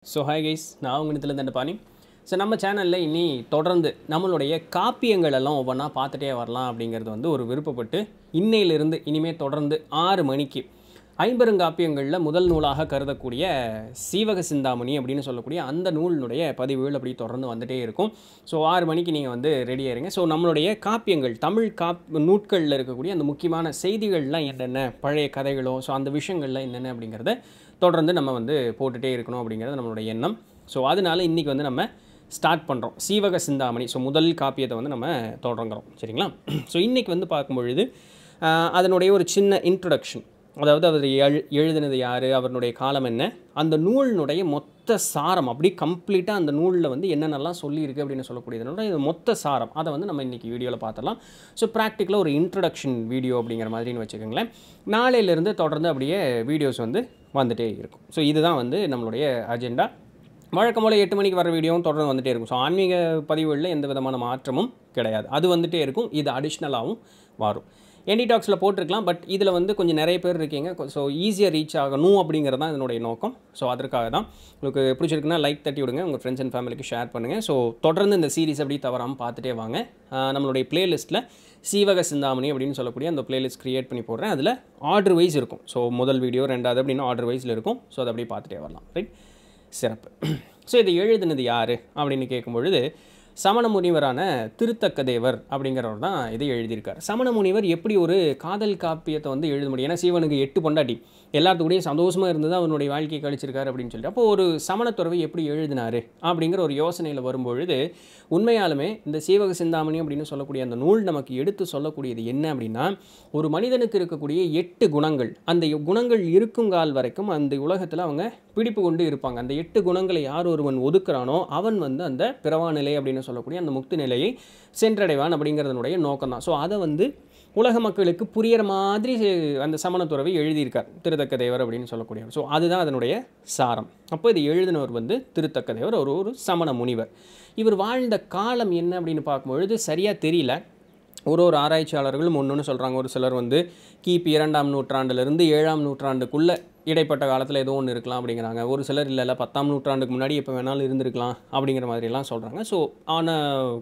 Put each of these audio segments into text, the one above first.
so hi guys நான் உங்கள் இந்த பாணி ஸோ நம்ம சேனலில் இனி தொடர்ந்து நம்மளுடைய காப்பியங்கள் எல்லாம் ஒவ்வொன்றா பார்த்துட்டே வரலாம் அப்படிங்கிறது வந்து ஒரு விருப்பப்பட்டு இன்னையிலிருந்து இனிமேல் தொடர்ந்து ஆறு மணிக்கு ஐம்பெருங்காப்பியங்களில் முதல் நூலாக கருதக்கூடிய சீவக சிந்தாமணி அப்படின்னு சொல்லக்கூடிய அந்த நூலினுடைய பதிவுகள் அப்படி தொடர்ந்து வந்துட்டே இருக்கும் ஸோ ஆறு மணிக்கு நீங்கள் வந்து ரெடியாக இருங்க ஸோ நம்மளுடைய காப்பியங்கள் தமிழ் காப் நூட்களில் இருக்கக்கூடிய அந்த முக்கியமான செய்திகள்லாம் என்னென்ன பழைய கதைகளோ ஸோ அந்த விஷயங்கள்லாம் என்னென்ன அப்படிங்கிறத தொடர்ந்து நம்ம வந்து போட்டுகிட்டே இருக்கணும் அப்படிங்கிறது நம்மளுடைய எண்ணம் ஸோ அதனால இன்றைக்கி வந்து நம்ம ஸ்டார்ட் பண்ணுறோம் சீவக சிந்தாமணி ஸோ முதல் காப்பியத்தை வந்து நம்ம தொடங்குறோம் சரிங்களா ஸோ இன்றைக்கி வந்து பார்க்கும் பொழுது ஆஹ், அதனுடைய ஒரு சின்ன இன்ட்ரொடக்ஷன் அதாவது அவர் எழு எழுதினது யார் அவருடைய காலம் என்ன அந்த நூலினுடைய மொத்த சாரம் அப்படி கம்ப்ளீட்டாக அந்த நூலில் வந்து என்னென்னலாம் சொல்லியிருக்கு அப்படின்னு சொல்லக்கூடியதுனோட இது மொத்த சாரம் அதை வந்து நம்ம இன்றைக்கி வீடியோவில் பார்த்துடலாம் ஸோ ப்ராக்டிக்கலாக ஒரு இன்ட்ரடக்ஷன் வீடியோ அப்படிங்கிற மாதிரின்னு வச்சுக்கோங்களேன் நாளையிலேருந்து தொடர்ந்து அப்படியே வீடியோஸ் வந்து வந்துட்டே இருக்கும் ஸோ இதுதான் வந்து நம்மளுடைய அஜெண்டா வழக்கம் போல் எட்டு மணிக்கு வர வீடியோவும் தொடர்ந்து வந்துட்டே இருக்கும் ஸோ ஆன்மீக பதிவுகளில் எந்த விதமான மாற்றமும் கிடையாது அது வந்துட்டே இருக்கும் இது அடிஷ்னலாகவும் வரும் என்டி டாக்ஸில் போட்டிருக்கலாம் பட் இதில் வந்து கொஞ்சம் நிறைய பேர் இருக்கீங்க ஸோ ஈஸியாக ரீச் ஆகணும் அப்படிங்கிறது தான் இதனுடைய நோக்கம் ஸோ அதற்காக தான் உங்களுக்கு பிடிச்சிருக்குன்னா லைக் தட்டி விடுங்க உங்கள் ஃப்ரெண்ட்ஸ் அண்ட் ஃபேமிலிக்கு ஷேர் பண்ணுங்கள் ஸோ தொடர்ந்து இந்த சீரிஸ் அப்படி தவறாமல் பார்த்துட்டே வாங்க ஆஹ் நம்மளுடைய பிளேலிஸ்ட்டில் சீவக சிந்தாமணி அப்படின்னு சொல்லக்கூடிய அந்த பிளேலிஸ்ட் க்ரியேட் பண்ணி போடுறேன் அதில் ஆர்டர் வைஸ் இருக்கும் ஸோ முதல் வீடியோ ரெண்டாவது அப்படின்னு ஆர்டர் வைஸில் இருக்கும் ஸோ அதை அப்படியே பார்த்துட்டே வரலாம் ரைட் சிறப்பு ஸோ இதை எழுதினது யார் அப்படின்னு கேட்கும் பொழுது சமண முனிவரான திருத்தக்க தேவர் அப்படிங்கிறவர் தான் இதை எழுதியிருக்கார் சமண முனிவர் எப்படி ஒரு காதல் காப்பியத்தை வந்து எழுத முடியும் ஏன்னா சீவனுக்கு எட்டு பொண்டாட்டி எல்லாத்துக்கூடயும் சந்தோஷமாக இருந்தது அவனுடைய வாழ்க்கையை கழிச்சிருக்காரு அப்படின்னு சொல்லிட்டு அப்போ ஒரு சமணத்துறவை எப்படி எழுதினார் அப்படிங்கிற ஒரு யோசனையில் வரும்பொழுது உண்மையாலுமே இந்த சீவக சிந்தாமணி அப்படின்னு சொல்லக்கூடிய அந்த நூல் நமக்கு எடுத்து சொல்லக்கூடியது என்ன அப்படின்னா ஒரு மனிதனுக்கு இருக்கக்கூடிய எட்டு குணங்கள் அந்த குணங்கள் இருக்கும் கால் வரைக்கும் அந்த உலகத்தில் அவங்க பிடிப்பு கொண்டு இருப்பாங்க அந்த எட்டு குணங்களை யார் ஒருவன் ஒதுக்குறானோ அவன் வந்து அந்த பிறவா நிலை அப்படின்னு சொல்லக்கூடிய அந்த முக்தி நிலையை சென்றடைவான் அப்படிங்கிறதனுடைய நோக்கம் தான் ஸோ அதை வந்து உலக மக்களுக்கு புரியிற மாதிரி அந்த சமணத்துறவை எழுதியிருக்கார் திருத்தக்க தேவர் அப்படின்னு சொல்லக்கூடியவர் ஸோ அதுதான் அதனுடைய சாரம் அப்போ இது எழுதினவர் வந்து திருத்தக்க தேவர் ஒரு ஒரு சமண முனிவர் இவர் வாழ்ந்த காலம் என்ன அப்படின்னு பார்க்கும்பொழுது சரியாக தெரியல ஒரு ஒரு ஆராய்ச்சியாளர்களும் ஒன்று சொல்கிறாங்க ஒரு சிலர் வந்து கிபி இரண்டாம் நூற்றாண்டுலேருந்து ஏழாம் நூற்றாண்டுக்குள்ளே இடைப்பட்ட காலத்தில் ஏதோ ஒன்று இருக்கலாம் அப்படிங்கிறாங்க ஒரு சிலர் இல்லை இல்லை பத்தாம் நூற்றாண்டுக்கு முன்னாடி எப்போ வேணாலும் இருந்திருக்கலாம் அப்படிங்கிற மாதிரிலாம் சொல்கிறாங்க ஸோ ஆன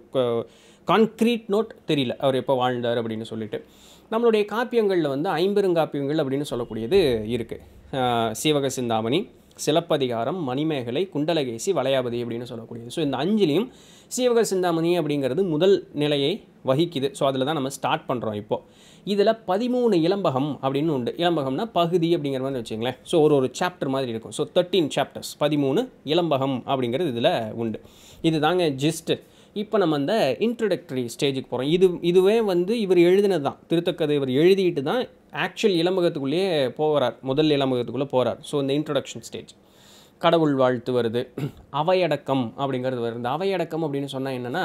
கான்க்ரீட் நோட் தெரியல அவர் எப்போ வாழ்ந்தார் அப்படின்னு சொல்லிட்டு நம்மளுடைய காப்பியங்களில் வந்து ஐம்பெருங்காப்பியங்கள் அப்படின்னு சொல்லக்கூடியது இருக்குது சீவக சிந்தாமணி சிலப்பதிகாரம் மணிமேகலை குண்டலகேசி வளையாபதி அப்படின்னு சொல்லக்கூடியது ஸோ இந்த அஞ்சுலேயும் சீவக சிந்தாமணி அப்படிங்கிறது முதல் நிலையை வகிக்குது ஸோ அதில் தான் நம்ம ஸ்டார்ட் பண்ணுறோம் இப்போது இதில் பதிமூணு இளம்பகம் அப்படின்னு உண்டு இளம்பகம்னா பகுதி அப்படிங்கிற மாதிரி வச்சுங்களேன் ஸோ ஒரு ஒரு சாப்டர் மாதிரி இருக்கும் ஸோ தேர்ட்டீன் சாப்டர்ஸ் பதிமூணு இளம்பகம் அப்படிங்கிறது இதில் உண்டு இது தாங்க ஜிஸ்ட்டு இப்போ நம்ம அந்த இன்ட்ரடக்டரி ஸ்டேஜுக்கு போகிறோம் இது இதுவே வந்து இவர் எழுதினது தான் திருத்தக்கதை இவர் எழுதிட்டு தான் ஆக்சுவல் இளம்பகத்துக்குள்ளேயே போகிறார் முதல் இளம்பகத்துக்குள்ளே போகிறார் ஸோ இந்த இன்ட்ரடக்ஷன் ஸ்டேஜ் கடவுள் வாழ்த்து வருது அவையடக்கம் அப்படிங்கிறது வருது இந்த அவையடக்கம் அப்படின்னு சொன்னால் என்னென்னா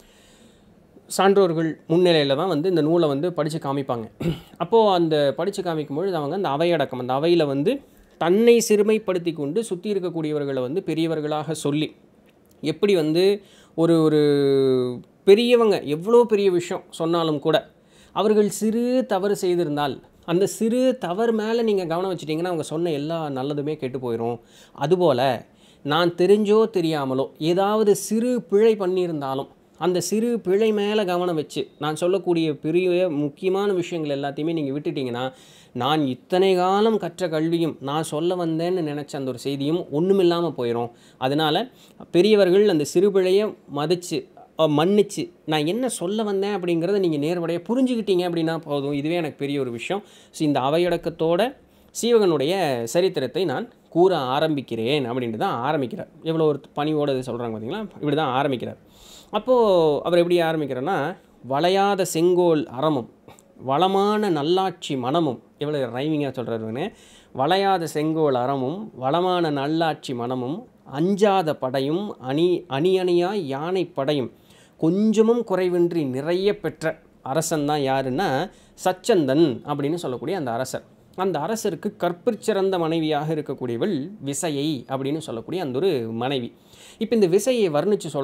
சான்றோர்கள் முன்னிலையில் தான் வந்து இந்த நூலை வந்து படித்து காமிப்பாங்க அப்போது அந்த படித்து காமிக்கும் பொழுது அவங்க அந்த அவையடக்கம் அந்த அவையில் வந்து தன்னை சிறுமைப்படுத்தி கொண்டு சுற்றி இருக்கக்கூடியவர்களை வந்து பெரியவர்களாக சொல்லி எப்படி வந்து ஒரு ஒரு பெரியவங்க எவ்வளோ பெரிய விஷயம் சொன்னாலும் கூட அவர்கள் சிறு தவறு செய்திருந்தால் அந்த சிறு தவறு மேலே நீங்கள் கவனம் வச்சிட்டிங்கன்னா அவங்க சொன்ன எல்லா நல்லதுமே கெட்டு போயிடும் அதுபோல் நான் தெரிஞ்சோ தெரியாமலோ ஏதாவது சிறு பிழை பண்ணியிருந்தாலும் அந்த சிறு பிழை மேலே கவனம் வச்சு நான் சொல்லக்கூடிய பெரிய முக்கியமான விஷயங்கள் எல்லாத்தையுமே நீங்கள் விட்டுட்டீங்கன்னா நான் இத்தனை காலம் கற்ற கல்வியும் நான் சொல்ல வந்தேன்னு நினச்ச அந்த ஒரு செய்தியும் ஒன்றுமில்லாமல் போயிடும் அதனால் பெரியவர்கள் அந்த சிறு பிழையை மதித்து மன்னிச்சு நான் என்ன சொல்ல வந்தேன் அப்படிங்கிறத நீங்கள் நேர்வடையாக புரிஞ்சுக்கிட்டீங்க அப்படின்னா போதும் இதுவே எனக்கு பெரிய ஒரு விஷயம் ஸோ இந்த அவையடக்கத்தோட சீவகனுடைய சரித்திரத்தை நான் கூற ஆரம்பிக்கிறேன் அப்படின்ட்டு தான் ஆரம்பிக்கிறார் எவ்வளோ ஒரு பணிவோடு இது சொல்கிறாங்க பார்த்தீங்களா இப்படி தான் ஆரம்பிக்கிறார் அப்போது அவர் எப்படி ஆரம்பிக்கிறேன்னா வளையாத செங்கோல் அறமும் வளமான நல்லாட்சி மனமும் எவ்வளோ ரைமிங்காக சொல்கிறாருன்னு வளையாத செங்கோல் அறமும் வளமான நல்லாட்சி மனமும் அஞ்சாத படையும் அணி அணி அணியாய் யானை படையும் கொஞ்சமும் குறைவின்றி நிறைய பெற்ற அரசன் தான் யாருன்னா சச்சந்தன் அப்படின்னு சொல்லக்கூடிய அந்த அரசர் அந்த அரசருக்கு கற்பிற்சிறந்த மனைவியாக இருக்கக்கூடியவள் விசையை அப்படின்னு சொல்லக்கூடிய அந்த ஒரு மனைவி இப்போ இந்த விசையை வர்ணித்து சொல்கிறாங்க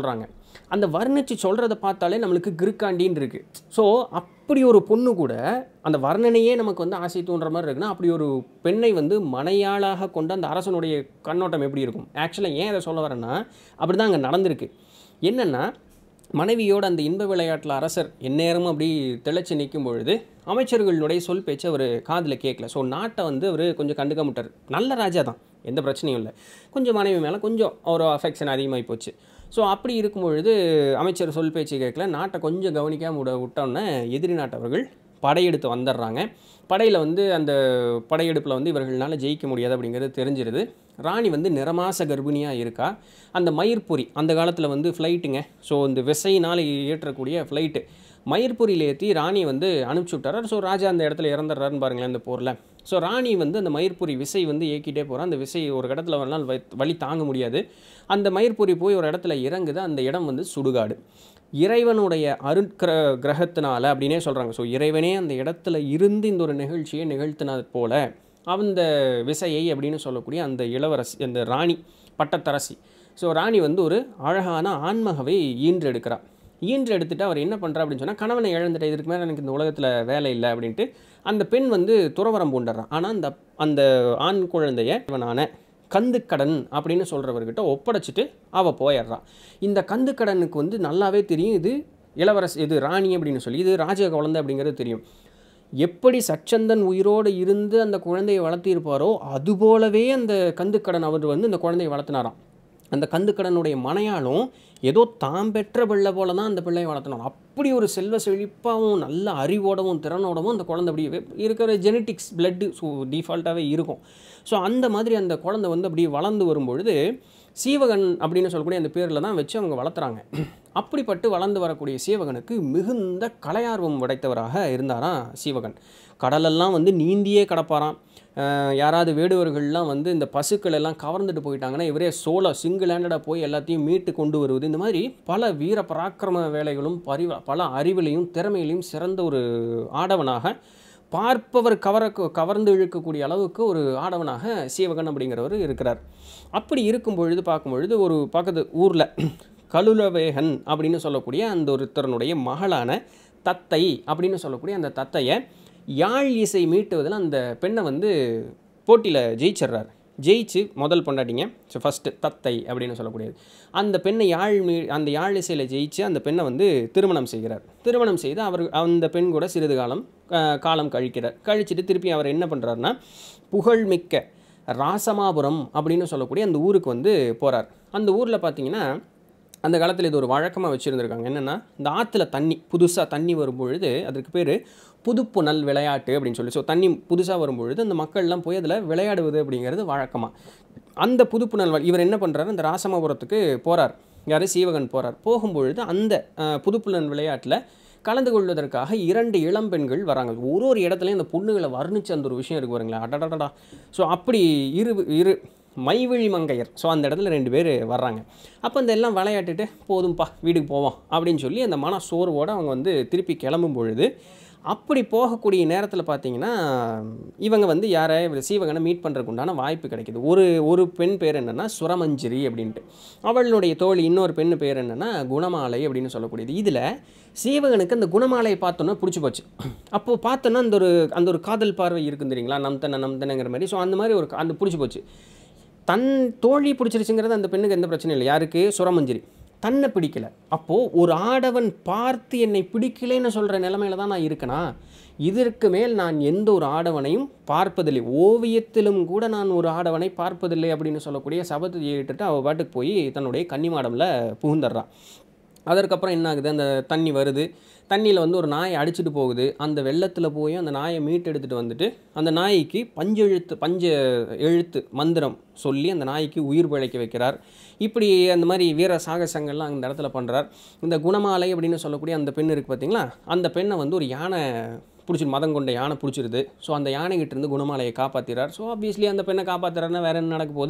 அந்த வர்ணித்து சொல்கிறத பார்த்தாலே நம்மளுக்கு கிறுக்காண்டின்னு இருக்குது ஸோ அப்படி ஒரு பொண்ணு கூட அந்த வர்ணனையே நமக்கு வந்து ஆசை தூண்டுற மாதிரி இருக்குன்னா அப்படி ஒரு பெண்ணை வந்து மனையாளாக கொண்ட அந்த அரசனுடைய கண்ணோட்டம் எப்படி இருக்கும் ஆக்சுவலாக ஏன் அதை சொல்ல வரேன்னா அப்படி தான் அங்கே நடந்திருக்கு என்னென்னா மனைவியோட அந்த இன்ப விளையாட்டில் அரசர் எந்நேரமும் அப்படி திளைச்சு நிற்கும் பொழுது அமைச்சர்களுடைய சொல் பேச்சு அவர் காதில் கேட்கல ஸோ நாட்டை வந்து அவர் கொஞ்சம் கண்டுக்க முட்டார் நல்ல ராஜா தான் எந்த பிரச்சனையும் இல்லை கொஞ்சம் மனைவி மேலே கொஞ்சம் ஒரு அஃபெக்ஷன் அதிகமாகி போச்சு ஸோ அப்படி இருக்கும் பொழுது அமைச்சர் சொல் பேச்சு கேட்கல நாட்டை கொஞ்சம் கவனிக்காம விட விட்டோன்னே எதிரி நாட்டவர்கள் படையெடுத்து வந்துடுறாங்க படையில் வந்து அந்த படையெடுப்பில் வந்து இவர்களால் ஜெயிக்க முடியாது அப்படிங்கிறது தெரிஞ்சிருது ராணி வந்து நிறமாச கர்ப்பிணியாக இருக்கா அந்த மயிர்பொறி அந்த காலத்தில் வந்து ஃப்ளைட்டுங்க ஸோ இந்த விசையினால் ஏற்றக்கூடிய ஃப்ளைட்டு மயிர்பொரியில் ஏற்றி ராணி வந்து அனுப்பிச்சி விட்டார் ஸோ ராஜா அந்த இடத்துல இறந்துடுறாருன்னு பாருங்களேன் இந்த போரில் ஸோ ராணி வந்து அந்த மயிர்பொரி விசை வந்து ஏக்கிட்டே போகிறான் அந்த விசை ஒரு இடத்துல ஒரு நாள் வை- வலி தாங்க முடியாது அந்த மயிர்பொரி போய் ஒரு இடத்துல இறங்குது அந்த இடம் வந்து சுடுகாடு இறைவனுடைய அருட்கிர கிரகத்தினால அப்படின்னே சொல்கிறாங்க ஸோ இறைவனே அந்த இடத்துல இருந்து இந்த ஒரு நிகழ்ச்சியை நிகழ்த்தினது போல அந்த விசையை அப்படின்னு சொல்லக்கூடிய அந்த இளவரசி அந்த ராணி பட்டத்தரசி ஸோ ராணி வந்து ஒரு அழகான ஆண்மகவை ஈன்றெடுக்கிறார் ஈன்றெடுத்துட்டு அவர் என்ன பண்ணுறா அப்படின்னு சொன்னால் கணவனை இழந்துட்டு இதுக்கு மேலே எனக்கு இந்த உலகத்தில் வேலை இல்லை அப்படின்ட்டு அந்த பெண் வந்து துறவரம் பூண்டுறான் ஆனால் அந்த அந்த ஆண் குழந்தைய இவனான கந்துக்கடன் அப்படின்னு சொல்கிறவர்கிட்ட ஒப்படைச்சிட்டு அவள் போயிடுறான் இந்த கந்துக்கடனுக்கு வந்து நல்லாவே தெரியும் இது இளவரசி இது ராணி அப்படின்னு சொல்லி இது ராஜ குழந்தை அப்படிங்கிறது தெரியும் எப்படி சச்சந்தன் உயிரோடு இருந்து அந்த குழந்தையை வளர்த்திருப்பாரோ அதுபோலவே அந்த கந்துக்கடன் அவர் வந்து இந்த குழந்தையை வளர்த்தினாராம் அந்த கந்துக்கடனுடைய மனையாலும் ஏதோ தாம் பெற்ற பிள்ளை போல தான் அந்த பிள்ளையை வளர்த்தணும் அப்படி ஒரு செல்வ செழிப்பாகவும் நல்ல அறிவோடவும் திறனோடவும் அந்த குழந்தை அப்படி வெ- இருக்கிற ஜெனட்டிக்ஸ் பிளட்டு ஸோ டிஃபால்ட்டாகவே இருக்கும் ஸோ அந்த மாதிரி அந்த குழந்தை வந்து அப்படி வளர்ந்து வரும்பொழுது சீவகன் அப்படின்னு சொல்லக்கூடிய அந்த பேரில் தான் வச்சு அவங்க வளர்த்துறாங்க அப்படிப்பட்டு வளர்ந்து வரக்கூடிய சீவகனுக்கு மிகுந்த கலையார்வம் உடைத்தவராக இருந்தாராம் சீவகன் கடலெல்லாம் வந்து நீந்தியே கடப்பாராம் அஹ் யாராவது வேடுவர்கள்லாம் வந்து இந்த பசுக்கள் எல்லாம் கவர்ந்துட்டு போயிட்டாங்கன்னா இவரே சோலோ சிங்கிள் ஹேண்டடாக போய் எல்லாத்தையும் மீட்டு கொண்டு வருவது இந்த மாதிரி பல வீர பராக்கிரம வேலைகளும் பரிவ பல அறிவிலையும் திறமையிலையும் சிறந்த ஒரு ஆடவனாக பார்ப்பவர் கவர கவர்ந்து இழுக்கக்கூடிய அளவுக்கு ஒரு ஆடவனாக சீவகன் அப்படிங்கிறவர் இருக்கிறார் அப்படி இருக்கும் பொழுது பார்க்கும் பொழுது ஒரு பக்கத்து ஊரில் கலுலவேகன் அப்படின்னு சொல்லக்கூடிய அந்த ஒருத்தரனுடைய மகளான தத்தை அப்படின்னு சொல்லக்கூடிய அந்த தத்தையை யாழ் இசை மீட்டுவதில் அந்த பெண்ணை வந்து போட்டியில் ஜெயிச்சிடுறார் ஜெயிச்சு முதல் பொண்டாட்டிங்க ஸோ ஃபஸ்ட்டு தத்தை அப்படின்னு சொல்லக்கூடியது அந்த பெண்ணை யாழ் மீ அந்த யாழ் இசையில் ஜெயிச்சு அந்த பெண்ணை வந்து திருமணம் செய்கிறார் திருமணம் செய்து அவர் அந்த பெண் கூட சிறிது காலம் அஹ், காலம் கழிக்கிறார் கழிச்சிட்டு திருப்பி அவர் என்ன பண்ணுறாருன்னா புகழ்மிக்க ராசமாபுரம் அப்படின்னு சொல்லக்கூடிய அந்த ஊருக்கு வந்து போகிறார் அந்த ஊரில் பார்த்தீங்கன்னா அந்த காலத்தில் இது ஒரு வழக்கமாக வச்சுருந்துருக்காங்க என்னென்னா இந்த ஆற்றுல தண்ணி புதுசாக தண்ணி வரும்பொழுது அதற்கு பேர் புதுப்புணல் விளையாட்டு அப்படின்னு சொல்லி ஸோ தண்ணி புதுசாக வரும்பொழுது அந்த மக்கள்லாம் போய் அதில் விளையாடுவது அப்படிங்கிறது வழக்கமாக அந்த புதுப்புணல் வ- இவர் என்ன பண்ணுறாரு அந்த ராசமாபுரத்துக்கு போகிறார் யார் சீவகன் போகிறார் போகும்பொழுது அந்த அஹ், புதுப்புணல் விளையாட்டில் கலந்து கொள்வதற்காக இரண்டு இளம் பெண்கள் வராங்க ஒரு ஒரு இடத்துலையும் அந்த பொண்ணுகளை வர்ணிச்ச அந்த ஒரு விஷயம் இருக்கு பாருங்களேன் அடடடடா ஸோ அப்படி இரு இரு மைவிழி மங்கையர் ஸோ அந்த இடத்துல ரெண்டு பேர் வர்றாங்க அப்போ இந்த எல்லாம் விளையாட்டுட்டு போதும்பா வீட்டுக்கு போவோம் அப்படின்னு சொல்லி அந்த மன சோர்வோடு அவங்க வந்து திருப்பி கிளம்பும் பொழுது அப்படி போகக்கூடிய நேரத்தில் பார்த்தீங்கன்னா இவங்க வந்து யாரை இவர் சீவகனை மீட் பண்ணுறதுக்கு உண்டான வாய்ப்பு கிடைக்குது ஒரு ஒரு பெண் பேர் என்னென்னா சுரமஞ்சிரி அப்படின்ட்டு அவளுடைய தோழி இன்னொரு பெண் பேர் என்னென்னா குணமாலை அப்படின்னு சொல்லக்கூடியது இதில் சீவகனுக்கு அந்த குணமாலையை பார்த்தோன்னா பிடிச்சி போச்சு அப்போது பார்த்தோன்னா அந்த ஒரு அந்த ஒரு காதல் பார்வை இருக்கும் தெரியுங்களா நம்தன நம்தனங்கிற மாதிரி ஸோ அந்த மாதிரி ஒரு அந்த பிடிச்சி போச்சு தன் தோழி பிடிச்சிருச்சுங்கிறது அந்த பெண்ணுக்கு எந்த பிரச்சனையும் இல்லை யாருக்கு சுரமஞ்சரி தன்னை பிடிக்கல அப்போது ஒரு ஆடவன் பார்த்து என்னை பிடிக்கலைன்னு சொல்கிற நிலமையில தான் நான் இருக்கனா இதற்கு மேல் நான் எந்த ஒரு ஆடவனையும் பார்ப்பதில்லை ஓவியத்திலும் கூட நான் ஒரு ஆடவனை பார்ப்பதில்லை அப்படின்னு சொல்லக்கூடிய சபத்தை ஏற்றுட்டு அவள் பாட்டுக்கு போய் தன்னுடைய கன்னிமாடமில் புகுந்துடுறான் அதற்கப்புறம் என்ன ஆகுது அந்த தண்ணி வருது தண்ணியில் வந்து ஒரு நாயை அடிச்சிட்டு போகுது அந்த வெள்ளத்தில் போய் அந்த நாயை மீட்டு எடுத்துகிட்டு வந்துட்டு அந்த நாய்க்கு பஞ்செழுத்து பஞ்ச எழுத்து மந்திரம் சொல்லி அந்த நாய்க்கு உயிர் பிழைக்க வைக்கிறார் இப்படி அந்த மாதிரி வீர சாகசங்கள்லாம் அந்த இடத்துல பண்ணுறார் இந்த குணமாலை அப்படின்னு சொல்லக்கூடிய அந்த பெண் இருக்குது பார்த்தீங்களா அந்த பெண்ணை வந்து ஒரு யானை பிடிச்சிரு மதம் கொண்ட யானை பிடிச்சிருது ஸோ அந்த யானைகிட்ட இருந்து குணமாலையை காப்பாற்றிறார் ஸோ ஆப்வியஸ்லி அந்த பெண்ணை காப்பாற்றுறாருன்னா வேறு என்ன நடக்க போகுது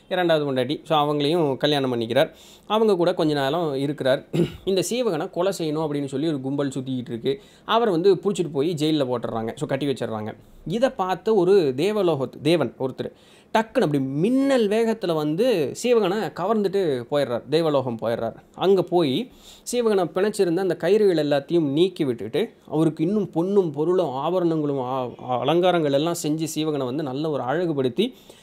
இரண்டாவது பொண்டாட்டி ஸோ அவங்களையும் கல்யாணம் பண்ணிக்கிறார் அவங்க கூட கொஞ்ச நாளும் இருக்கிறார் இந்த சீவகனை கொலை செய்யணும் அப்படின்னு சொல்லி ஒரு கும்பல் சுற்றிக்கிட்டு இருக்கு அவரை வந்து பிடிச்சிட்டு போய் ஜெயிலில் போட்டுடுறாங்க ஸோ கட்டி வச்சிடுறாங்க இதை பார்த்து ஒரு தேவலோக தேவன் ஒருத்தர் டக்குன்னு அப்படி மின்னல் வேகத்தில் வந்து சீவகனை கவர்ந்துட்டு போயிடுறார் தேவலோகம் போயிடுறார் அங்கே போய் சீவகனை பிணைச்சிருந்த அந்த கயிறுகள் எல்லாத்தையும் நீக்கி விட்டுட்டு அவருக்கு இன்னும் பொன்னும் பொருளும் ஆபரணங்களும் ஆ- ஆ- அலங்காரங்கள் எல்லாம் செஞ்சு சீவகனை வந்து நல்ல ஒரு அழகுபடுத்தி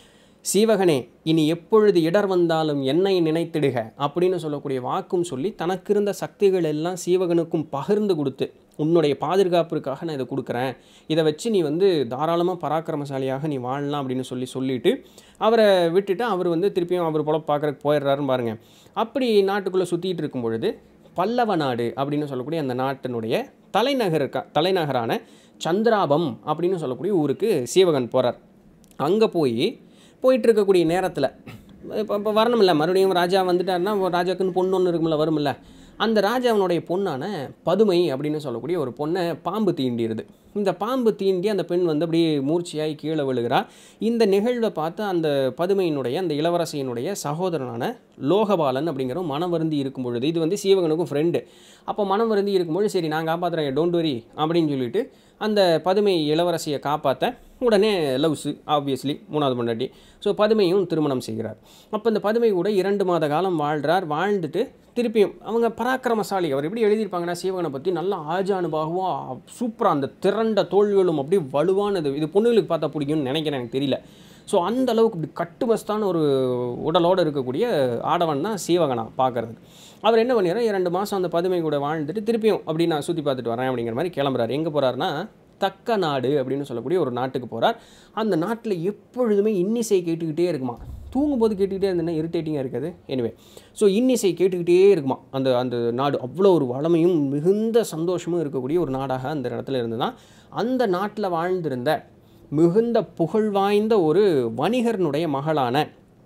சீவகனே இனி எப்பொழுது இடர் வந்தாலும் என்னை நினைத்திடுக அப்படின்னு சொல்லக்கூடிய வாக்கும் சொல்லி தனக்கு இருந்த சக்திகள் எல்லாம் சீவகனுக்கும் பகிர்ந்து கொடுத்து உன்னுடைய பாதுகாப்பிற்காக நான் இதை கொடுக்குறேன் இதை வச்சு நீ வந்து தாராளமாக பராக்கிரமசாலியாக நீ வாழலாம் அப்படின்னு சொல்லி சொல்லிட்டு அவரை விட்டுட்டு அவர் வந்து திருப்பியும் அவர் போல பார்க்குறக்கு போயிடுறாருன்னு பாருங்க அப்படி நாட்டுக்குள்ளே சுற்றிட்டு இருக்கும் பொழுது பல்லவ நாடு அப்படின்னு சொல்லக்கூடிய அந்த நாட்டினுடைய தலைநகர் க- தலைநகரான சந்திராபம் அப்படின்னு சொல்லக்கூடிய ஊருக்கு சீவகன் போகிறார் அங்கே போய் போயிட்டு இருக்கக்கூடிய நேரத்தில் இப்போ இப்போ வரணுமில்ல மறுபடியும் ராஜா வந்துட்டாருன்னா ராஜாக்குன்னு பொண்ணு ஒன்று இருக்குமில்ல வருமில்ல அந்த ராஜாவினுடைய பொண்ணான பதுமை அப்படின்னு சொல்லக்கூடிய ஒரு பொண்ணை பாம்பு தீண்டிடுது இந்த பாம்பு தீண்டி அந்த பெண் வந்து அப்படியே மூர்ச்சியாகி கீழே விழுகிறா இந்த நிகழ்வை பார்த்து அந்த பதுமையினுடைய அந்த இளவரசியினுடைய சகோதரனான லோகபாலன் அப்படிங்கிற மனம் வருந்தி இருக்கும் பொழுது இது வந்து சீவகனுக்கும் ஃப்ரெண்டு அப்போ மனம் வருந்தி இருக்கும்பொழுது சரி நான் காப்பாற்றுறேன் டோன்ட் வரி அப்படின்னு சொல்லிட்டு அந்த பதுமை இளவரசியை காப்பாற்ற உடனே லவ்ஸு ஆப்வியஸ்லி மூணாவது பொண்டாட்டி ஸோ பதுமையும் திருமணம் செய்கிறார் அப்போ இந்த பதுமை கூட இரண்டு மாத காலம் வாழ்கிறார் வாழ்ந்துட்டு திருப்பியும் அவங்க பராக்கிரமசாலி அவர் எப்படி எழுதியிருப்பாங்கன்னா சீவகனை பற்றி நல்ல ஆஜானுபாகவும் சூப்பராக அந்த திரண்ட தோள்களும் அப்படியே வலுவானது இது பொண்ணுங்களுக்கு பார்த்தா பிடிக்கும்னு நினைக்கிறேன் எனக்கு தெரியல ஸோ அந்த அளவுக்கு இப்படி கட்டுமஸ்தான ஒரு உடலோடு இருக்கக்கூடிய ஆடவன் தான் சீவகனா பார்க்கறதுக்கு அவர் என்ன பண்ணிடுறார் இரண்டு மாதம் அந்த பதுமை கூட வாழ்ந்துட்டு திருப்பியும் அப்படி நான் சுற்றி பார்த்துட்டு வரேன் அப்படிங்கிற மாதிரி கிளம்புறாரு எங்கே போகிறாருன்னா தக்க நாடு அப்படின்னு சொல்லக்கூடிய ஒரு நாட்டுக்கு போகிறார் அந்த நாட்டில் எப்பொழுதுமே இன்னிசை கேட்டுக்கிட்டே இருக்குமா தூங்கும்போது கேட்டுக்கிட்டே இருந்ததுன்னா இரிட்டேட்டிங்காக இருக்காது எனிவே ஸோ இன்னிசை கேட்டுக்கிட்டே இருக்குமா அந்த அந்த நாடு அவ்வளோ ஒரு வளமையும் மிகுந்த சந்தோஷமும் இருக்கக்கூடிய ஒரு நாடாக அந்த இடத்துல இருந்துதான் அந்த நாட்டில் வாழ்ந்திருந்த மிகுந்த புகழ் வாய்ந்த ஒரு வணிகர்னுடைய மகளான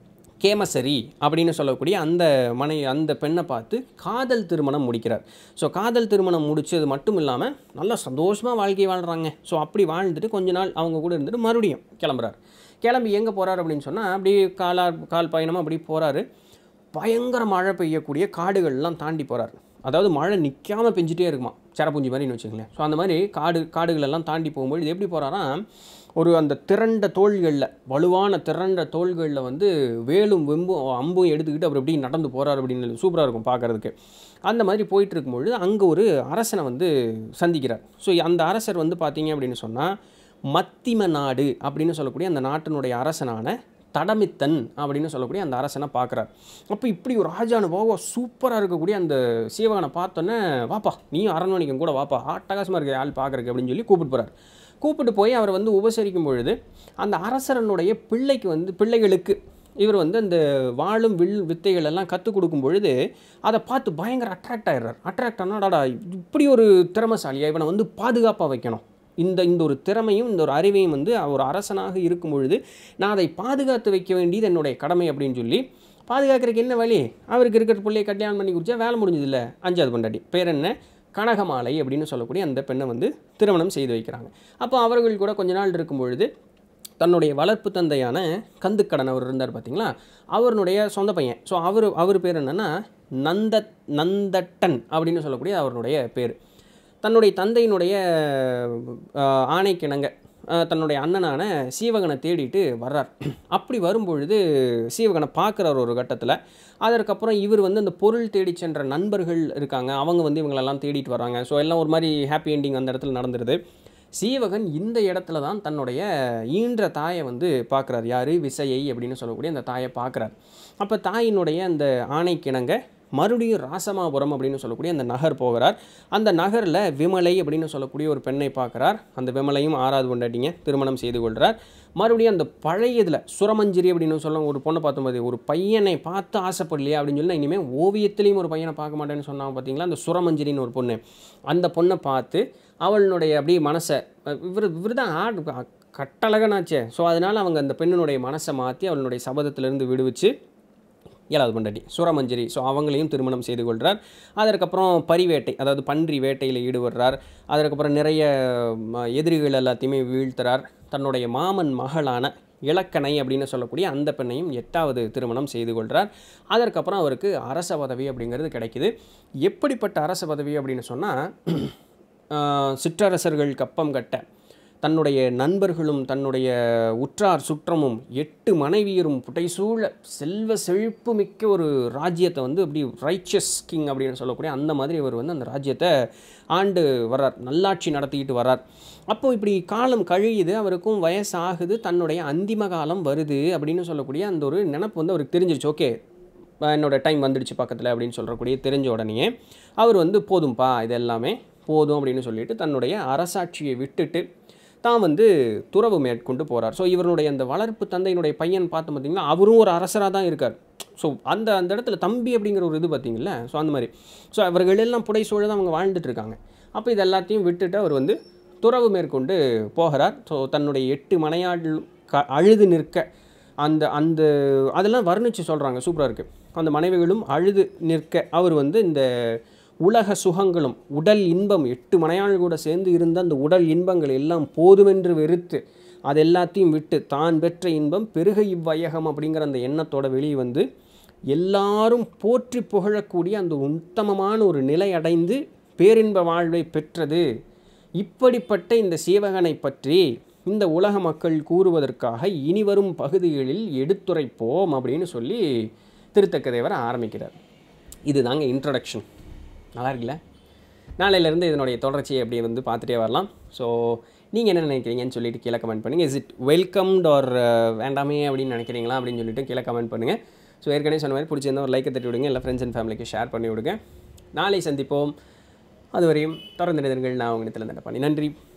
கேமசரி அப்படின்னு சொல்லக்கூடிய அந்த மனை அந்த பெண்ணை பார்த்து காதல் திருமணம் முடிக்கிறார் ஸோ காதல் திருமணம் முடிச்சது மட்டும் இல்லாமல் நல்லா சந்தோஷமாக வாழ்க்கை வாழ்கிறாங்க ஸோ அப்படி வாழ்ந்துட்டு கொஞ்ச நாள் அவங்க கூட இருந்துட்டு மறுபடியும் கிளம்புறாரு கிளம்பி எங்கே போகிறார் அப்படின்னு சொன்னால் அப்படி காலா கால் பயணமாக அப்படி போகிறாரு பயங்கர மழை பெய்யக்கூடிய காடுகள்லாம் தாண்டி போகிறார் அதாவது மழை நிற்காம பெஞ்சிட்டே இருக்குமா செரப்புஞ்சி மாதிரின்னு வச்சுங்களேன் ஸோ அந்த மாதிரி காடு காடுகளெல்லாம் தாண்டி போகும்போது இது எப்படி போகிறாரா ஒரு அந்த திரண்ட தோள்களில் வலுவான திரண்ட தோள்களில் வந்து வேலும் வெம்பும் அம்பும் எடுத்துக்கிட்டு அவர் எப்படி நடந்து போகிறார் அப்படின்னு சூப்பராக இருக்கும் பார்க்குறதுக்கு அந்த மாதிரி போயிட்டு இருக்கும்பொழுது அங்கே ஒரு அரசனை வந்து சந்திக்கிறார் ஸோ அந்த அரசர் வந்து பார்த்தீங்க அப்படின்னு சொன்னால் மத்திம நாடு அப்படின்னு சொல்லக்கூடிய அந்த நாட்டினுடைய அரசனான தடமித்தன் அப்படின்னு சொல்லக்கூடிய அந்த அரசனை பார்க்குறார் அப்போ இப்படி ஒரு ராஜானுபாவம் சூப்பராக இருக்கக்கூடிய அந்த சீவகனை பார்த்தோன்னே வாப்பா நீயும் அரண்மனைக்கும் கூட வாப்பா ஆட்டகாசமாக இருக்க ஆள் பார்க்குறக்கு அப்படின்னு சொல்லி கூப்பிட்டு போகிறார் கூப்பிட்டு போய் அவரை வந்து உபசரிக்கும் பொழுது அந்த அரசரனுடைய பிள்ளைக்கு வந்து பிள்ளைகளுக்கு இவர் வந்து அந்த வாழும் வில் வித்தைகள் எல்லாம் கற்றுக் கொடுக்கும் பொழுது அதை பார்த்து பயங்கர அட்ராக்ட் ஆயிடுறார் அட்ராக்ட் ஆனாடாடா இப்படி ஒரு திறமசாலியா இவனை வந்து பாதுகாப்பாக வைக்கணும் இந்த இந்த ஒரு திறமையும் இந்த ஒரு அறிவையும் வந்து ஒரு அரசனாக இருக்கும் பொழுது நான் அதை பாதுகாத்து வைக்க வேண்டியது என்னுடைய கடமை அப்படின்னு சொல்லி பாதுகாக்கிறதுக்கு என்ன வழி அவருக்கு இருக்கிற பிள்ளையை கல்யாணம் பண்ணி குடிச்சா வேலை முடிஞ்சதில்ல அஞ்சாவது பொண்டாட்டி பேர் என்ன கனகமாலை அப்படின்னு சொல்லக்கூடிய அந்த பெண்ணை வந்து திருமணம் செய்து வைக்கிறாங்க அப்போ அவர்கள் கூட கொஞ்ச நாள் இருக்கும் பொழுது தன்னுடைய வளர்ப்பு தந்தையான கந்துக்கடன் அவர் இருந்தார் பார்த்தீங்களா அவருடைய சொந்த பையன் ஸோ அவர் அவர் பேர் என்னென்னா நந்த நந்தட்டன் அப்படின்னு சொல்லக்கூடிய அவருடைய பேர் தன்னுடைய தந்தையினுடைய ஆஹ், ஆணைக்கிணங்க ஆஹ், தன்னுடைய அண்ணனான சீவகனை தேடிட்டு வர்றார் அப்படி வரும்பொழுது சீவகனை பார்க்குறார் ஒரு கட்டத்தில் அதற்கப்புறம் இவர் வந்து அந்த பொருள் தேடி சென்ற நண்பர்கள் இருக்காங்க அவங்க வந்து இவங்களெல்லாம் தேடிட்டு வராங்க ஸோ எல்லாம் ஒரு மாதிரி ஹாப்பி எண்டிங் அந்த இடத்துல நடந்துருது சீவகன் இந்த இடத்துல தான் தன்னுடைய ஈன்ற தாயை வந்து பார்க்குறார் யார் விசையை அப்படின்னு சொல்லக்கூடிய அந்த தாயை பார்க்குறார் அப்போ தாயினுடைய அந்த ஆணைக்கிணங்க மறுபடியும் ராசமாபுரம் அப்படின்னு சொல்லக்கூடிய அந்த நகர் போகிறார் அந்த நகரில் விமலை அப்படின்னு சொல்லக்கூடிய ஒரு பெண்ணை பார்க்குறார் அந்த விமலையும் ஆறாவது கொண்டாட்டிங்க திருமணம் செய்து கொள்கிறார் மறுபடியும் அந்த பழைய இதில் சுரமஞ்சரி அப்படின்னு சொல்ல ஒரு பொண்ணை பார்த்தும்போது ஒரு பையனை பார்த்து ஆசைப்படலையா அப்படின்னு சொல்லி நான் இனிமேல் ஓவியத்திலையும் ஒரு பையனை பார்க்க மாட்டேன்னு சொன்னாங்க பார்த்தீங்களா அந்த சுரமஞ்சரின்னு ஒரு பொண்ணு அந்த பொண்ணை பார்த்து அவளுடைய அப்படியே மனசை இவர் இவர் தான் ஆடு கட்டழகனாச்சே ஸோ அதனால் அவங்க அந்த பெண்ணினுடைய மனசை மாற்றி அவளுடைய சபதத்திலிருந்து விடுவிச்சு ஏழாவது பொண்டாட்டி சுரமஞ்சரி ஸோ அவங்களையும் திருமணம் செய்து கொள்கிறார் அதற்கப்புறம் பரிவேட்டை அதாவது பன்றி வேட்டையில் ஈடுபடுறார் அதற்கப்புறம் நிறைய ம, எதிரிகள் எல்லாத்தையுமே வீழ்த்துறார் தன்னுடைய மாமன் மகளான இலக்கணை அப்படின்னு சொல்லக்கூடிய அந்த பெண்ணையும் எட்டாவது திருமணம் செய்து கொள்கிறார் அதற்கப்புறம் அவருக்கு அரச பதவி அப்படிங்கிறது கிடைக்குது எப்படிப்பட்ட அரச பதவி அப்படின்னு சொன்னால் சிற்றரசர்கள் கப்பம் கட்ட தன்னுடைய நண்பர்களும் தன்னுடைய உற்றார் சுற்றமும் எட்டு மனைவியரும் புடைசூழ செல்வ செழிப்பு மிக்க ஒரு ராஜ்யத்தை வந்து அப்படி ரைச்சஸ் கிங் அப்படின்னு சொல்லக்கூடிய அந்த மாதிரி அவர் வந்து அந்த ராஜ்யத்தை ஆண்டு வர்றார் நல்லாட்சி நடத்திக்கிட்டு வர்றார் அப்போ இப்படி காலம் கழியுது அவருக்கும் வயசாகுது தன்னுடைய அந்திம காலம் வருது அப்படின்னு சொல்லக்கூடிய அந்த ஒரு நினப்பு வந்து அவருக்கு தெரிஞ்சிருச்சு ஓகே என்னோட டைம் வந்துடுச்சு பக்கத்தில் அப்படின்னு சொல்கிறக்கூடிய தெரிஞ்ச உடனே அவர் வந்து போதும்பா இது எல்லாமே போதும் அப்படின்னு சொல்லிட்டு தன்னுடைய அரசாட்சியை விட்டுட்டு தான் வந்து துறவு மேற்கொண்டு போகிறார் ஸோ இவருடைய அந்த வளர்ப்பு தந்தையினுடைய பையன் பார்த்து பார்த்தீங்கன்னா அவரும் ஒரு அரசராக தான் இருக்கார் ஸோ அந்த அந்த இடத்துல தம்பி அப்படிங்கிற ஒரு இது பார்த்தீங்களா ஸோ அந்த மாதிரி ஸோ அவர்கள் எல்லாம் புடை சூழ தான் அவங்க வாழ்ந்துட்டு இருக்காங்க அப்போ இது எல்லாத்தையும் விட்டுட்டு அவர் வந்து துறவு மேற்கொண்டு போகிறார் ஸோ தன்னுடைய எட்டு மனையாள் க அழுது நிற்க அந்த அந்த அதெல்லாம் வர்ணித்து சொல்கிறாங்க சூப்பராக இருக்குது அந்த மனைவிகளும் அழுது நிற்க அவர் வந்து இந்த உலக சுகங்களும் உடல் இன்பம் எட்டு மனையாள் கூட சேர்ந்து இருந்த அந்த உடல் இன்பங்கள் எல்லாம் போதுமென்று வெறுத்து அது எல்லாத்தையும் விட்டு தான் பெற்ற இன்பம் பெருக இவ்வையகம் அப்படிங்கிற அந்த எண்ணத்தோட வெளியே வந்து எல்லாரும் போற்றி புகழக்கூடிய அந்த உத்தமமான ஒரு நிலை அடைந்து பேரின்ப வாழ்வை பெற்றது இப்படிப்பட்ட இந்த சீவகனை பற்றி இந்த உலக மக்கள் கூறுவதற்காக இனிவரும் பகுதிகளில் எடுத்துரைப்போம் அப்படின்னு சொல்லி திருத்தக்கதேவர் ஆரம்பிக்கிறார் இதுதாங்க இன்ட்ரடக்ஷன் நல்லா இருக்குல்ல நாளையிலேருந்து இதனுடைய தொடர்ச்சியை அப்படியே வந்து பார்த்துட்டே வரலாம் ஸோ நீங்கள் என்ன நினைக்கிறீங்கன்னு சொல்லிட்டு கீழே கமெண்ட் பண்ணுங்கள் இஸ் இட் வெல்கம்ட் ஆர் வேண்டாமே அப்படின்னு நினைக்கிறீங்களா அப்படின்னு சொல்லிட்டு கீழே கமெண்ட் பண்ணுங்கள் ஸோ ஏற்கனவே சொன்ன மாதிரி பிடிச்சிருந்தா ஒரு லைக்கை தட்டி விடுங்க எல்லா ஃப்ரெண்ட்ஸ் அண்ட் ஃபேமிலிக்கு ஷேர் பண்ணி விடுங்க நாளை சந்திப்போம் அதுவரையும் தொடர்ந்து நிதர்கள் நான் உங்கள் இடத்துல பண்ணி நன்றி